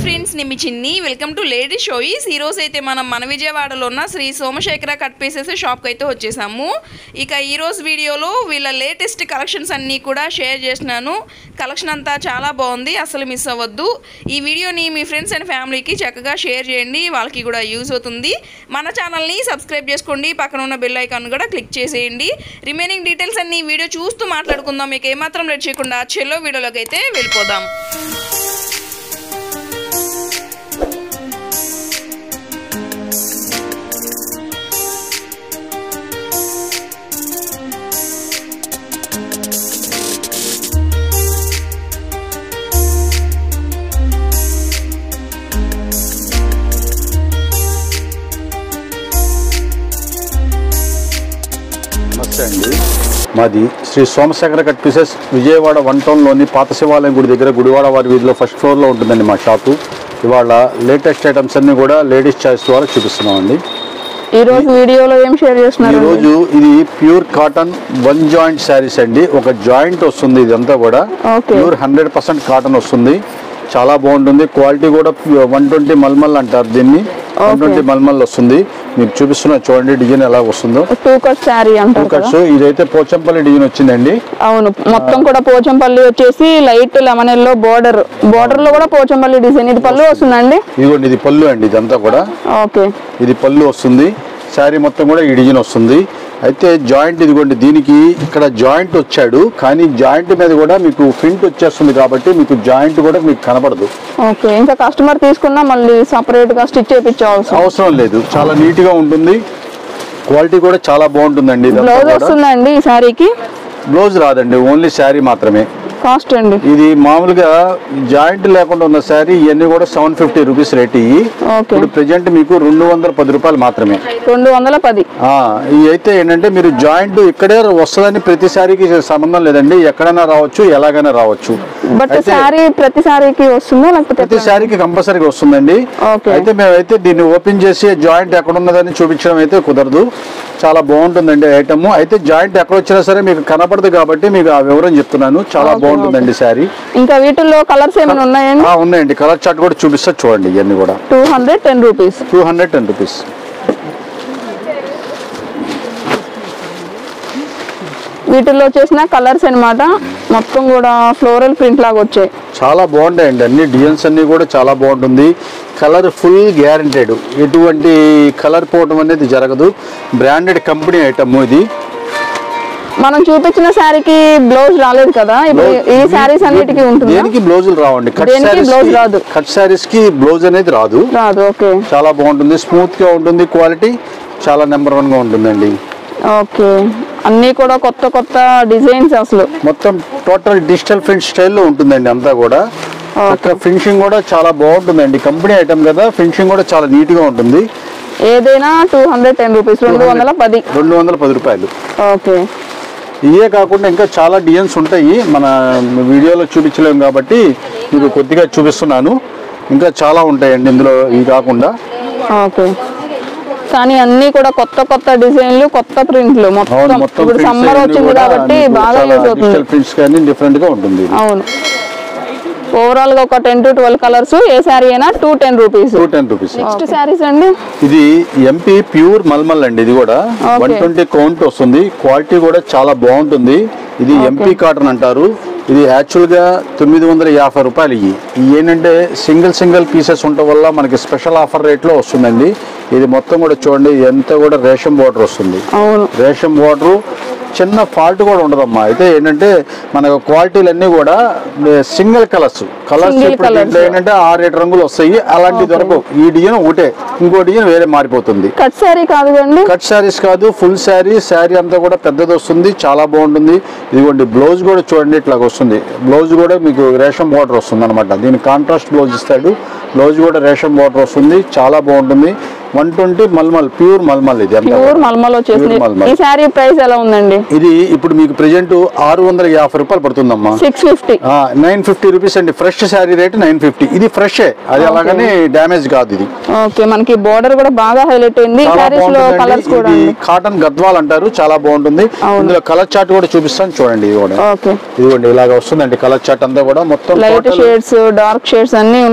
Friends నేను మీ చిన్ని welcome to lady షోయిస్ ఈ రోజు అయితే మనం మన విజయవాడలో ఉన్న శ్రీ సోమశేఖర కట్ పీసెస్ షాప్కి అయితే వచ్చేసాము ఇక ఈ రోజు వీడియోలో వీళ్ళ లేటెస్ట్ కలెక్షన్స్ అన్నీ కూడా షేర్ చేసినాను కలెక్షన్ అంతా చాలా బాగుంది అసలు మిస్ అవ్వద్దు ఈ వీడియోని మీ ఫ్రెండ్స్ అండ్ ఫ్యామిలీకి చక్కగా షేర్ చేయండి వాళ్ళకి కూడా యూజ్ అవుతుంది మన ఛానల్ని సబ్స్క్రైబ్ చేసుకోండి పక్కన ఉన్న బెల్ ఐకాన్ కూడా క్లిక్ చేసేయండి రిమైనింగ్ డీటెయిల్స్ అన్ని వీడియో చూస్తూ మాట్లాడుకుందాం మీకు ఏమాత్రం లేట్ చేయకుండా చెల్లో వీడియోలోకి అయితే వెళ్ళిపోదాం నమస్తే అండి మాది Shri Somasekhara cut pieces Vijayawada one టౌన్లోని పాత శివాలయం గుడి దగ్గర గుడివాడ వారి వీధిలో ఫస్ట్ ఫ్లోర్లో ఉంటుందండి మా షాపు ఇవాళ లేటెస్ట్ ఐటమ్స్ అన్ని కూడా లేడీస్ చాయిస్ ద్వారా చూపిస్తున్నామండి ఈ రోజు వీడియోలో ఏం షేర్ చేస్తున్నారు ఈరోజు ఇది pure cotton one joint saris అండి ఒక జాయింట్ వస్తుంది ఇదంతా కూడా Okay. Pure hundred percent cotton వస్తుంది చాలా బాగుంటుంది క్వాలిటీ కూడా వన్ ట్వంటీ మల్మల్ అంటారు దీన్ని వన్ ట్వంటీ మల్మల్ వస్తుంది మీకు చూపిస్తున్నా చూడండి డిజైన్ ఎలా వస్తుందో టూ కట్ శారీ టూ అంటారు కదా కట్స్ ఇదైతే పోచంపల్లి డిజైన్ వచ్చిందండి అవును మొత్తం కూడా పోచంపల్లి వచ్చేసి light lemon yellow border border లో కూడా పోచంపల్లి డిజైన్ ఇది పళ్ళు వస్తుందండి ఇదిగోండి ఇది పళ్ళు అండి ఇదంతా కూడా ఓకే ఇది పళ్ళు వస్తుంది శారీ మొత్తం కూడా ఈ డిజైన్ వస్తుంది అయితే జాయింట్ ఇదిగోండి దీనికి ఇక్కడ జాయింట్ వచ్చాడు కానీ జాయింట్ మీద కూడా మీకు ప్రింట్ వచ్చేస్తుంది కాబట్టి మీకు జాయింట్ కూడా మీకు కనపడదు ఓకే ఇంకా కస్టమర్ తీసుకున్నా మళ్ళీ సపరేట్ గా స్టిచ్ చేయించవలసిన అవసరం లేదు చాలా నీట్ గా ఉంటుంది క్వాలిటీ కూడా చాలా బాగుంటుందండి ఇదంతా బ్లౌజ్ కూడా వస్తుందండి ఈ శారీకి బ్లౌజ్ రాదండి ఓన్లీ శారీ మాత్రమే కాస్ట్ అండి ఇది మామూలుగా జాయింట్ లేకుండా ఉన్న శారీ ఇవన్నీ కూడా సెవెన్ ఫిఫ్టీ రూపీస్ రేట్ ఇవి ఓకే ఇప్పుడు ప్రెజెంట్ మీకు రెండు వందల పది రూపాయలు మాత్రమే రెండు వందల పది ఆ, ఇవి అయితే ఏంటంటే మీరు జాయింట్ ఇక్కడే వస్తుందని ప్రతి సారికి సంబంధం లేదండి ఎక్కడైనా రావచ్చు ఎలాగైనా రావచ్చు బట్ అయితే శారీ ప్రతి శారీకి వస్తుందా లేకపోతే ప్రతి సారికి కంపల్సరీగా వస్తుందండి ఓకే. అయితే మేమైతే దీన్ని ఓపెన్ చేసి జాయింట్ ఎక్కడ ఉన్నదని చూపించడం అయితే కుదరదు చాలా బాగుంటుందండి ఐటమ్ అయితే జాయింట్ ఎక్కడ వచ్చినా సరే మీకు కనపడదు కాబట్టి మీకు ఆ వివరం చెప్తున్నాను చాలా బాగుంటుందండి శారీ ఇంకా వీటిల్లో కలర్స్ ఏమైనా ఉన్నాయండి ఆ, ఉన్నాయండి కలర్ చార్ట్ కూడా చూపిస్తా చూడండి ఇవన్నీ కూడా two hundred ten rupees two hundred ten rupees వీటిల్లో వచ్చేసిన కలర్స్ అన్నమాట మొత్తం కూడా ఫ్లోరల్ ప్రింట్ లాగా వచ్చాయి చాలా బాగుంటాయండి అన్ని డిజైన్స్ అన్ని కూడా చాలా బాగుంటుంది కలర్ ఫుల్ గ్యారంటెడ్ ఎటువంటి కలర్ పోవడం అనేది జరగదు బ్రాండెడ్ కంపెనీ ఐటమ్ ఇది మనం చూపించిన శారీకి బ్లౌజ్ రాలేదు కదా ఇప్పుడు ఈ శారీస్ అన్నిటికీ ఉంటుంది దేనికి బ్లౌజులు రావండి కట్ దేనికి శారీస్ blouse రాదు. కట్ శారీస్ కి బ్లౌజ్ అనేది రాదు రాదు ఓకే చాలా బాగుంటుంది స్మూత్ గా ఉంటుంది క్వాలిటీ చాలా నెంబర్ వన్ గా ఉంటుందండి ఓకే అన్నీ కూడా కొత్త కొత్త డిజైన్స్ అసలు మొత్తం టోటల్ డిజిటల్ ప్రింట్ స్టైల్లో ఉంటుందండి అంతా కూడా అక్కడ ఫినిషింగ్ కూడా చాలా బాగుంటుందండి కంపెనీ ఐటమ్ కదా ఫినిషింగ్ కూడా చాలా నీట్ గా ఉంటుంది ఏదైనా టూ హండ్రెడ్ టెన్ రూపీస్ రెండు వందల పది రెండు వందల పది రూపాయలు ఓకే ఇవే కాకుండా ఇంకా చాలా డిజైన్స్ ఉంటాయి మన వీడియోలో చూపించలేము కాబట్టి మీకు కొద్దిగా చూపిస్తున్నాను ఇంకా చాలా ఉంటాయండి ఇందులో ఇవి కాకుండా ఓకే కానీ అన్నీ కూడా కొత్త కొత్త డిజైన్లు కొత్త ప్రింట్లు అవును మొత్తం మొత్తం ఇప్పుడు prints సమ్మర్ అన్ని వచ్చింది కూడా కాబట్టి మీకు బాగా చాలా యూజ్ అవుతుంది డిజిటల్ ప్రింట్స్ కానీ డిఫరెంట్ గా ఉంటుంది ఇది. అవును ఓవరాల్ గా ఒక టెన్ టు ట్వెల్వ్ కలర్స్ ఏ శారీ అయినా two ten rupees two ten rupees next saris అండి ఇది ఎంపీ ప్యూర్ మల్మల్ అండి ఇది కూడా Okay. వన్ ట్వంటీ కౌంట్ వస్తుంది క్వాలిటీ కూడా చాలా బాగుంటుంది ఇది ఎంపీ కాటన్ అంటారు ఇది యాక్చువల్ గా తొమ్మిది వందల యాభై రూపాయలు ఇవి ఇవి ఏంటంటే సింగిల్ సింగిల్ పీసెస్ ఉండటం వల్ల మనకి స్పెషల్ ఆఫర్ రేట్లో వస్తుందండి ఇది మొత్తం కూడా చూడండి ఎంత కూడా రేషన్ బార్డర్ వస్తుంది అవును రేషన్ బార్డర్ చిన్న ఫాల్ట్ కూడా ఉండదమ్మా అయితే ఏంటంటే మనకు క్వాలిటీలు అన్నీ కూడా సింగిల్ కలర్స్ కలర్స్ Single ఇప్పుడు colours. దీంట్లో ఏంటంటే ఆరు ఏడు రంగులు వస్తాయి అలాంటి దొరకవు ఈ డిజైన్ ఒకటే ఇంకో డిజైన్ వేరే మారిపోతుంది కట్ శారీ కాదు కండి కట్ శారీస్ కాదు ఫుల్ శారీ శారీ అంతా కూడా పెద్దది వస్తుంది చాలా బాగుంటుంది ఇదిగోండి బ్లౌజ్ కూడా చూడండి ఇట్లా వస్తుంది బ్లౌజ్ కూడా మీకు రేషన్ బార్డర్ వస్తుంది అనమాట దీని కాంట్రాస్ట్ బ్లౌజ్ ఇస్తాడు బ్లౌజ్ కూడా రేషన్ బార్డర్ వస్తుంది చాలా బాగుంటుంది one twenty mulmul pure mulmul ఇది అంతా ప్యూర్ కూడా. మల్మల్ వచ్చేసింది Pure మల్మల్. ఈ శారీ ప్రైస్ ఎలా ఉందండి ఇది ఇప్పుడు మీకు ప్రెజెంట్ ఆరు వందల యాభై రూపాయలు పడుతుందమ్మా six fifty nine fifty rupees అండి fresh sari rate nine fifty ఇది ఫ్రెష్ అది అలాగని డ్యామేజ్ కాదు ఇది ఓకే మనకి బోర్డర్ కూడా బాగా హైలైట్ అయింది ఈ చాలా శారీస్ లో కలర్స్ బాగుంటుందండి కూడా ఇది అండి కాటన్ గద్వాల్ అంటారు చాలా బాగుంటుంది అవును. ఇందులో కలర్ చార్ట్ కూడా చూపిస్తాను చూడండి ఇది కూడా ఓకే ఇదిగోండి ఇలాగ వస్తుందండి కలర్ చార్ట్ అంతా కూడా మొత్తం light total- shades dark shades అన్ని ఉన్నాయి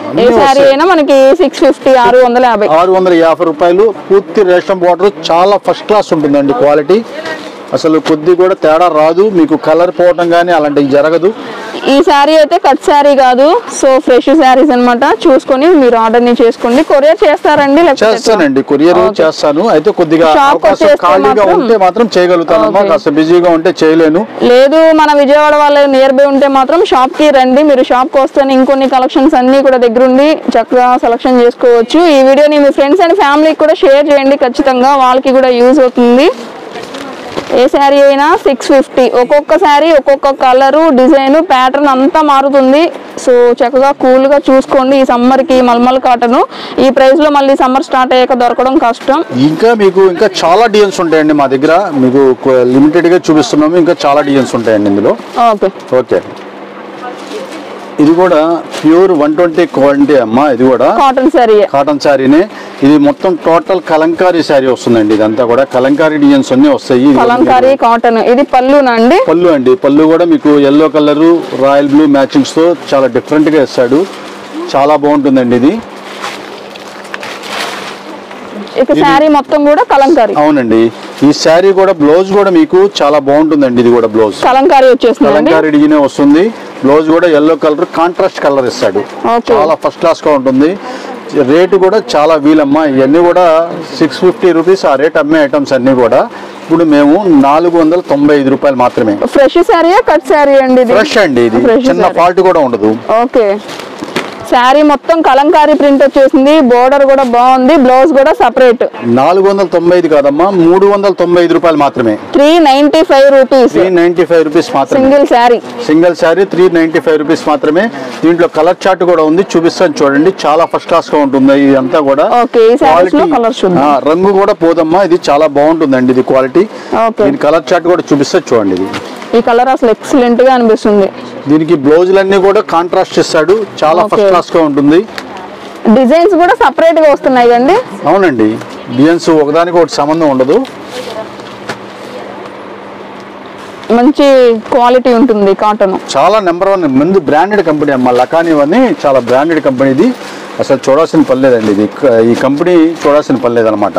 ఏ శారీ అయినా మనకి సిక్స్ ఫిఫ్టీ ఆరు వందల యాభై ఆరు వందల యాభై రూపాయలు పూర్తి రేషన్ బార్డర్ చాలా ఫస్ట్ క్లాస్ ఉంటుందండి క్వాలిటీ అసలు కొద్ది కూడా తేడా రాదు మీకు కలర్ పోవటం కానీ అలాంటివి జరగదు ఈ శారీ అయితే కట్ శారీ కాదు సో ఫ్రెష్ శారీస్ అన్నమాట చూసుకొని మీరు ఆర్డర్ ని చేసుకోండి కొరియర్ చేస్తారండి లేకపోతే ఎట్లా? చేస్తానండి కొరియర్ చేస్తాను అయితే కొద్దిగా Shop అవకాశం వచ్చేస్తే ఖాళీగా మాత్రం- ఉంటే మాత్రం చేయగలుగుతానమ్మా Okay. కాస్త బిజీగా ఉంటే చేయలేను లేదు మన విజయవాడ వాళ్ళ నియర్ బై ఉంటే మాత్రం షాప్ కి రండి మీరు షాప్ కి వస్తే ఇంకొన్ని కలెక్షన్స్ అన్ని కూడా దగ్గరుండి చక్కగా సెలెక్షన్ చేసుకోవచ్చు ఈ వీడియోని మీ ఫ్రెండ్స్ అండ్ ఫ్యామిలీకి కూడా షేర్ చేయండి ఖచ్చితంగా వాళ్ళకి కూడా యూజ్ అవుతుంది ఏ శారీ అయినా సిక్స్ ఫిఫ్టీ ఒక్కొక్క శారీ ఒక్కొక్క కలరు డిజైన్ ప్యాటర్న్ అంతా మారుతుంది సో చక్కగా కూల్గా చూసుకోండి ఈ సమ్మర్కి మల్మల్ కాటన్ ఈ ప్రైస్లో మళ్ళీ సమ్మర్ స్టార్ట్ అయ్యాక దొరకడం కష్టం ఇంకా మీకు ఇంకా చాలా డిజైన్స్ ఉంటాయండి మా దగ్గర మీకు లిమిటెడ్ గా చూపిస్తున్నాము ఇంకా చాలా డిజైన్స్ ఉంటాయండి ఇందులో ఓకే ఓకే ఇది కూడా ప్యూర్ వన్ ట్వంటీ క్వాలిటీ అమ్మా ఇది కూడా కాటన్ శారీ కాటన్ శారీనే ఇది మొత్తం టోటల్ కలంకారీ శారీ వస్తుందండి ఇదంతా కూడా కలంకారీ డిజైన్స్ అన్ని వస్తాయి ఇది కలంకారీ కాటన్ ఇది పళ్ళునా అండి పళ్ళు అండి పళ్ళు కూడా మీకు yellow colour royal blue matchings తో చాలా డిఫరెంట్ గా ఇస్తాడు చాలా బాగుంటుందండి ఇది ఇక శారీ మొత్తం కూడా కలంకారీ అవునండి ఈ శారీ కూడా బ్లౌజ్ కూడా మీకు చాలా బాగుంటుందండి ఇది కూడా బ్లౌజ్ కలంకారీ వచ్చేస్తుందండి కలంకారీ డిజైన్ వస్తుంది బ్లౌజ్ కూడా ఎల్లో కలర్ కాంట్రాస్ట్ కలర్ ఇస్తాడు Okay. చాలా ఫస్ట్ క్లాస్ గా ఉంటుంది రేటు కూడా చాలా వీలమ్మా ఇవన్నీ కూడా సిక్స్ ఫిఫ్టీ రూపీస్ ఆ రేట్ అమ్మే ఐటమ్స్ అన్ని కూడా ఇప్పుడు మేము నాలుగు వందల తొంభై ఐదు రూపాయలు మాత్రమే ఫ్రెష్ శారీయా కట్ శారీ అండి ఇది ఫ్రెష్ అండి ఇది Fresh చిన్న saree. ఫాల్ట్ కూడా ఉండదు ఓకే శారీ మొత్తం కలంకారీ ప్రింట్ వచ్చేసింది బోర్డర్ కూడా బాగుంది బ్లౌజ్ కూడా సపరేట్ నాలుగు వందల తొంభై ఐదు కాదమ్మా మూడు వందల తొంభై ఐదు రూపాయలు మాత్రమే three ninety five rupees three ninety five rupees మాత్రమే single sari single sari three ninety five rupees మాత్రమే దీంట్లో కలర్ చార్ట్ కూడా ఉంది చూపిస్తాను చూడండి చాలా ఫస్ట్ క్లాస్ గా ఉంటుంది ఇదంతా కూడా ఓకే ఈ శారీస్ లో Quality- కలర్స్ చూద్దాం ఆ, రంగు కూడా పోదమ్మా ఇది చాలా బాగుంటుందండి ఇది క్వాలిటీ ఓకే దీని కలర్ చార్ట్ కూడా చూపిస్తే చూడండి ఇది ఈ కలర్ అసలు ఎక్సలెంట్ గా అనిపిస్తుంది దీనికి బ్లౌజులన్నీ కూడా కాంట్రాస్ట్ ఇస్తాడు చాలా ఫస్ట్ Okay. క్లాస్ గా ఉంటుంది డిజైన్స్ కూడా సపరేట్ గా వస్తున్నాయి కండి అవునండి డిజైన్స్ ఒకదానికి ఒకటి సంబంధం ఉండదు మంచి క్వాలిటీ ఉంటుంది కాటన్ చాలా నెంబర్ వన్ ముందు బ్రాండెడ్ కంపెనీ అమ్మ లకాని అని చాలా బ్రాండెడ్ కంపెనీ ఇది అసలు చూడాల్సిన పని లేదండి ఇది ఈ కంపెనీ చూడాల్సిన పని లేదనమాట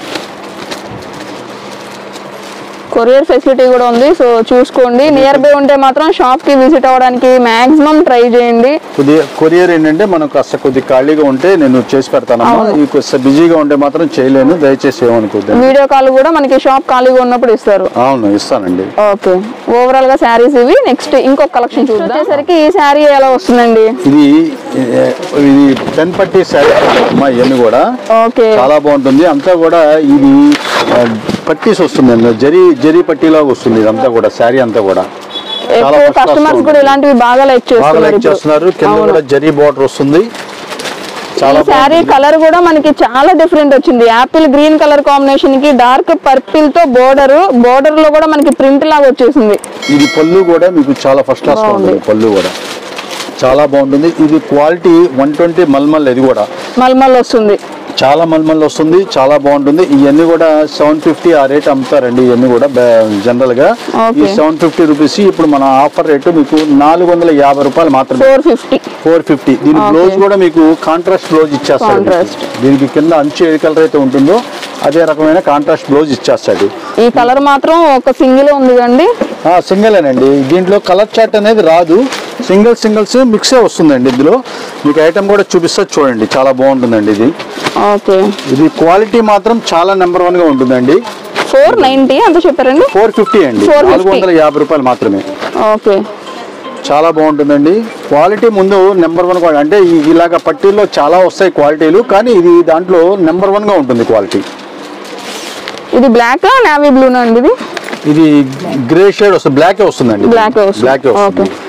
కొరియర్ ఫెసిలిటీ కూడా ఉంది సో చూసుకోండి నియర్ బై ఉంటే మాత్రం షాప్ కి విజిట్ అవ్వడానికి మాక్సిమం ట్రై చేయండి కొద్దిగా కొరియర్ ఏంటంటే మనం కాస్త కొద్ది ఖాళీగా ఉంటే నేను చేసి పెడతానమ్మా ఈ కాస్త బిజీగా ఉంటే మాత్రం చేయలేను దయచేసి ఏమనుకోద్దండి వీడియో కాల్ కూడా మనకి షాప్ ఖాళీగా ఉన్నప్పుడు ఇస్తారు అవును ఇస్తానండి ఓకే ఓవరాల్ గా శారీస్ ఇవి నెక్స్ట్ ఇంకొక కలెక్షన్ చూద్దాం వచ్చేసరికి ఈ శారీ ఎలా వస్తుందండి ఇది ఏ, ఇది టెన్ పట్టీ శారీ అమ్మా ఇవన్నీ కూడా ఓకే చాలా బాగుంటుంది అంతా కూడా ఇది ఆ, పట్టీస్ వస్తుంది జరీ జరీ పట్టీలాగా వస్తుంది ఇదంతా కూడా శారీ అంతా కూడా చాలా ఎక్కువ first class కస్టమర్స్ గా కూడా ఉంటుంది. ఇలాంటివి బాగా లైక్ బాగా చేస్తున్నారు లైక్ ఇప్పుడు. చేస్తున్నారు కింద అవును. కూడా జరీ బార్డర్ వస్తుంది చాలా ఈ శారీ బాగుంటుంది. కలర్ కూడా మనకి చాలా డిఫరెంట్ వచ్చింది యాపిల్ గ్రీన్ కలర్ కాంబినేషన్ కి డార్క్ పర్పిల్ తో బోర్డర్ బోర్డర్ లో కూడా మనకి ప్రింట్ లాగా వచ్చేసింది ఇది పళ్ళు కూడా మీకు చాలా ఫస్ట్ క్లాస్ గా ఉంటుంది పళ్ళు కూడా చాలా బాగుంటుంది ఇది క్వాలిటీ వన్ ట్వంటీ మల్మల్ ఇది కూడా మల్మల్ వస్తుంది చాలా మల్మల్ వస్తుంది చాలా బాగుంటుంది ఇవన్నీ కూడా సెవెన్ ఫిఫ్టీ ఆ రేట్ అమ్ముతారండి ఇవన్నీ కూడా జనరల్ గా ఈ Okay. సెవెన్ ఫిఫ్టీ రూపీస్ ఇప్పుడు మన ఆఫర్ రేటు మీకు నాలుగు వందల యాభై రూపాయలు మాత్రమే ఫోర్ ఫిఫ్టీ ఫోర్ ఫిఫ్టీ దీని Okay. బ్లౌజ్ కూడా మీకు కాంట్రాస్ట్ బ్లౌజ్ ఇచ్చేస్తాడు Contrast. మీకు. దీనికి కింద అంచు ఏ కలర్ అయితే ఉంటుందో అదే రకమైన కాంట్రాస్ట్ బ్లౌజ్ ఇచ్చేస్తాడు ఈ కలర్ మాత్రం ఒక సింగిల్ ఉంది కండి సింగిలేనండి దీంట్లో కలర్ చార్ట్ అనేది రాదు సింగిల్ సింగిల్స్ మిక్సే వస్తుందండి ఇందులో మీకు ఐటమ్ కూడా చూపిస్తే చూడండి చాలా బాగుంటుందండి ఇది ఓకే ఇది క్వాలిటీ మాత్రం చాలా నెంబర్ వన్ గా ఉంటుందండి ఫోర్ నైన్టీ ఎంత చెప్పారండి ఫోర్ ఫిఫ్టీ అండి 450. నాలుగు వందల యాభై రూపాయలు మాత్రమే ఓకే చాలా బాగుంటుందండి క్వాలిటీ ముందు నెంబర్ వన్ క్వాలిటీ అంటే ఈ- ఇలాగ పట్టీల్లో చాలా వస్తాయి క్వాలిటీలు కానీ ఇది దాంట్లో నెంబర్ వన్ గా ఉంటుంది క్వాలిటీ ఇది బ్లాక్ నావీ బ్లూనా అండి ఇది ఇది గ్రే షేడ్ వస్తుంది బ్లాక్ వస్తుందండి Black ఏ వస్తుంది. బ్లాక్ వస్తుంది Okay.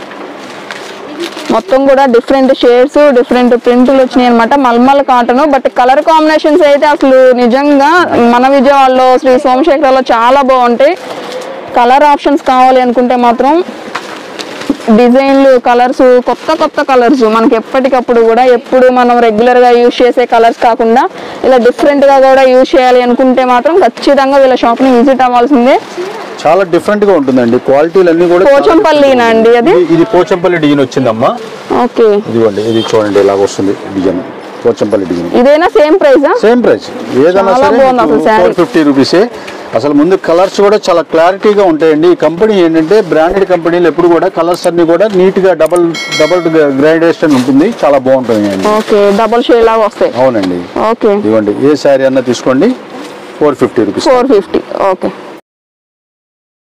మొత్తం కూడా డిఫరెంట్ షేడ్స్ డిఫరెంట్ ప్రింట్లు వచ్చినాయి అనమాట mulmul cotton but colour combinations అయితే అసలు నిజంగా మన విజయవాడలో శ్రీ సోమశేఖరలో చాలా బాగుంటాయి కలర్ ఆప్షన్స్ కావాలి అనుకుంటే మాత్రం డిజైన్లు కలర్స్ కొత్త కొత్త కలర్స్ మనకి ఎప్పటికప్పుడు కూడా ఎప్పుడు మనం రెగ్యులర్గా యూజ్ చేసే కలర్స్ కాకుండా ఇలా డిఫరెంట్గా కూడా యూజ్ చేయాలి అనుకుంటే మాత్రం ఖచ్చితంగా వీళ్ళ షాప్ని విజిట్ అవ్వాల్సిందే చాలా డిఫరెంట్ గా ఉంటుందండి క్వాలిటీలు అన్ని కూడా చాలా పోచంపల్లినా అండి అది ఇది- ఇది పోచంపల్లి డిజైన్ వచ్చిందమ్మా ఓకే ఇదిగోండి ఇది చూడండి ఇలాగ వస్తుంది డిజైన్ పోచంపల్లి డిజైన్ ఇదేనా సేమ్ ప్రైజా సేమ్ ప్రైస్ ఏదైనా చాలా సరే బాగుంది అసలు saree. ఫోర్ ఫిఫ్టీ రూపీసే అసలు ముందు కలర్స్ కూడా చాలా క్లారిటీగా ఉంటాయండి ఈ కంపెనీ ఏంటంటే బ్రాండెడ్ కంపెనీలు ఎప్పుడు కూడా కలర్స్ అన్ని కూడా నీట్ గా డబల్ డబల్ గ్రైడేషన్ ఉంటుంది చాలా బాగుంటుంది అండి ఓకే డబల్ షేడ్ లాగా వస్తాయి అవునండి ఓకే ఇదిగోండి ఏ శారీ అన్నా తీసుకోండి four fifty rupees four fifty okay